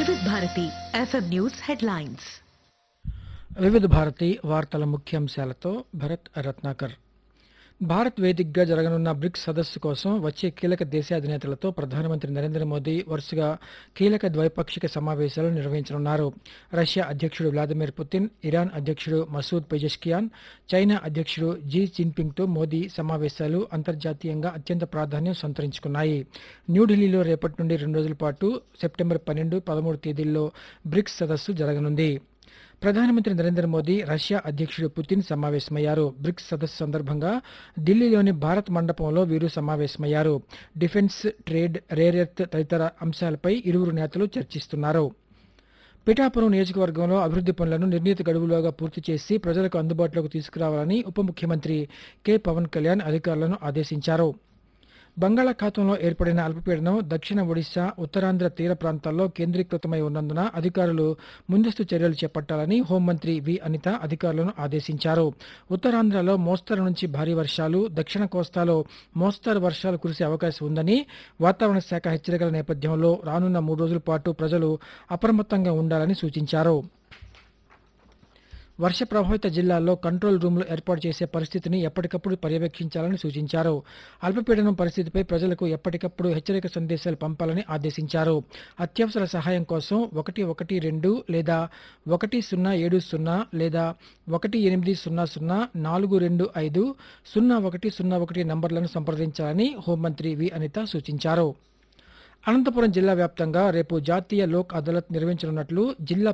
వివిధ Bharati FM news headlines వివిధ భారతి వార్తల ముఖ్యాంశాలతో భరత్ రత్నాకర్ భారత్ వేదికగా జరగనున్న బ్రిక్స్ సదస్సు కోసం వచ్చే కీలక దేశాధినేతలతో ప్రధానమంత్రి నరేంద్ర మోదీ వరుసగా కీలక ద్వైపాక్షిక సమావేశాలు నిర్వహించనున్నారు రష్యా అధ్యక్షుడు వ్లాదిమిర్ పుతిన్ ఇరాన్ అధ్యక్షుడు మసూద్ పెజెష్కియాన్ చైనా అధ్యక్షుడు జీ జిన్పింగ్తో మోదీ సమావేశాలు అంతర్జాతీయంగా అత్యంత ప్రాధాన్యం సంతరించుకున్నాయి న్యూఢిల్లీలో రేపటి నుండి రెండు రోజుల పాటు సెప్టెంబర్ పన్నెండు పదమూడు తేదీల్లో బ్రిక్స్ సదస్సు జరగనుంది ప్రధానమంత్రి నరేంద్ర మోదీ రష్యా అధ్యక్షుడు పుతిన్ సమావేశమయ్యారు బ్రిక్స్ సదస్సు సందర్భంగా ఢిల్లీలోని భారత్ మండపంలో వీరు సమావేశమయ్యారు డిఫెన్స్ ట్రేడ్ రేర్ ఎర్త్ తదితర అంశాలపై ఇరువురు నేతలు చర్చిస్తున్నారు పిఠాపురం నియోజకవర్గంలో అభివృద్ధి పనులను నిర్ణీత గడువులోగా పూర్తి చేసి ప్రజలకు అందుబాటులోకి తీసుకురావాలని ఉప ముఖ్యమంత్రి కె పవన్ కళ్యాణ్ అధికారులను ఆదేశించారు బంగాళాఖాతంలో ఏర్పడిన అల్పపీడనం దక్షిణ ఒడిశా ఉత్తరాంధ్ర తీర ప్రాంతాల్లో కేంద్రీకృతమై ఉన్నందున అధికారులు ముందస్తు చర్యలు చేపట్టాలని హోంమంత్రి వి అనిత అధికారులను ఆదేశించారు ఉత్తరాంధ్రలో మోస్తరు నుంచి భారీ వర్షాలు దక్షిణ కోస్తాలో మోస్తరు వర్షాలు కురిసే అవకాశం ఉందని వాతావరణ శాఖ హెచ్చరికల నేపథ్యంలో రానున్న మూడు రోజుల పాటు ప్రజలు అప్రమత్తంగా ఉండాలని సూచించారు వర్ష ప్రభావిత జిల్లాల్లో కంట్రోల్ రూమ్లు ఏర్పాటు చేసే పరిస్థితిని ఎప్పటికప్పుడు పర్యవేక్షించాలని సూచించారు అల్పపీడనం పరిస్థితిపై ప్రజలకు ఎప్పటికప్పుడు హెచ్చరిక సందేశాలు పంపాలని ఆదేశించారు అత్యవసర సహాయం కోసం ఒకటి ఒకటి రెండు లేదా ఒకటి సున్నా ఏడు సున్నా లేదా ఒకటి ఎనిమిది సున్నా సున్నా నాలుగు రెండు ఐదు సున్నా ఒకటి సున్నా ఒకటి నంబర్లను సంప్రదించాలని హోంమంత్రి వి అనిత సూచించారు అనంతపురం జిల్లా వ్యాప్తంగా రేపు జాతీయ లోక్ అదాలత్ నిర్వహించనున్నట్లు జిల్లా